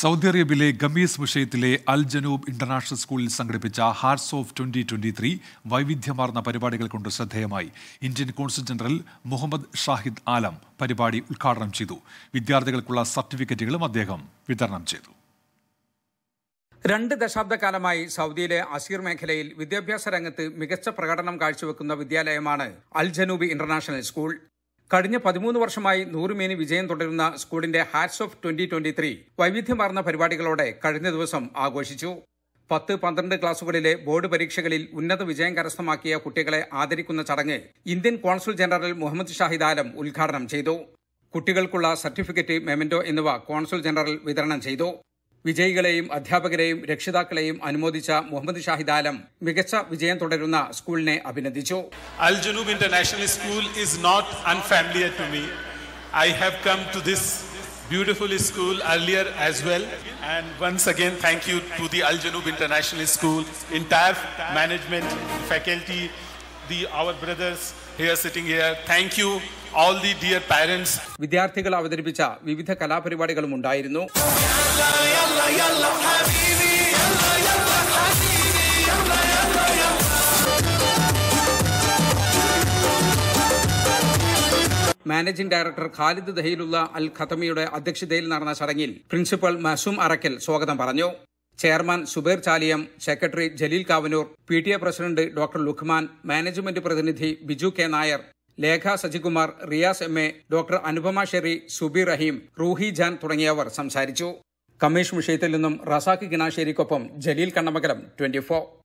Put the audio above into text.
Saudi അറേബ്യയിലെ ഗമീസ് വിഷയത്തിലെ അൽ Janoub international സ്കൂളിൽ സംഘടിപ്പിച്ച hearts of twenty twenty three വൈവിധ്യമാർന്ന പരിപാടികൾ കൊണ്ട് ശ്രദ്ധേയമായി Indian consul general Mohammed Shahid Alam പരിപാടി ഉദ്ഘാടനം ചെയ്തു വിദ്യാർത്ഥികൾക്കുള്ള സർട്ടിഫിക്കറ്റുകളും അദ്ദേഹം വിതരണം ചെയ്തു രണ്ട് ദശാബ്ദക്കാലമായി സൗദിയിലെ അസീർ മേഖലയിൽ വിദ്യാഭ്യാസ രംഗത്ത് മികച്ച പ്രകടനം കാഴ്ചവെക്കുന്ന വിദ്യാലയമാണ് അൽ ജനൂബി ഇന്റർനാഷണൽ സ്കൂൾ കഴിഞ്ഞ പതിമൂന്ന് വർഷമായി നൂറുമേനി വിജയം തുടരുന്ന സ്കൂളിന്റെ hats off twenty twenty three വൈവിധ്യമാർന്ന പരിപാടികളോടെ കഴിഞ്ഞ ദിവസം ആഘോഷിച്ചു പത്ത് പന്ത്രണ്ട് ക്ലാസുകളിലെ ബോർഡ് പരീക്ഷകളിൽ ഉന്നത വിജയം കരസ്ഥമാക്കിയ കുട്ടികളെ ആദരിക്കുന്ന ചടങ്ങ് Indian consul general Mohammed Shahid Alam ഉദ്ഘാടനം ചെയ്തു കുട്ടികൾക്കുള്ള സർട്ടിഫിക്കറ്റ് മെമന്റോ എന്നിവ കോൺസുൽ ജനറൽ വിതരണം ചെയ്തു വിജയികളെയും അധ്യാപകരെയും രക്ഷിതാക്കളെയും അനുമോദിച്ച മുഹമ്മദ് ഷാഹിദ് ആലം മികച്ച വിജയം തുടരുന്ന സ്കൂളിനെ അഭിനന്ദിച്ചു Al Janoub International School is not unfamiliar to me. I have come to this beautiful school earlier as well. And once again, thank you to the Al Janoub International School, entire management, faculty, the our brothers here sitting here. Thank you, all the dear parents. വിദ്യാർത്ഥികൾ അവതരിപ്പിച്ച വിവിധ കലാപരിപാടികളും ഉണ്ടായിരുന്നു managing director Khalid Dahilulla Al ഖത്തമിയുടെ അധ്യക്ഷതയിൽ നടന്ന ചടങ്ങിൽ principal Masoom Arakkal സ്വാഗതം പറഞ്ഞു chairman Subair Chaliyam secretary Jaleel Kavanoor P T A president doctor Lukman management പ്രതിനിധി Biju K Nair Lekha Sajikumar Riyas M A doctor Anupama Sherry Subi Rahim Roohi Jan തുടങ്ങിയവർ സംസാരിച്ചു കമ്മീഷൻ വിഷയത്തിൽ നിന്നും റസാഖ് ഗിനാശ്ശേരിക്കൊപ്പം ജലീൽ കണ്ണമംഗലം ട്വന്റി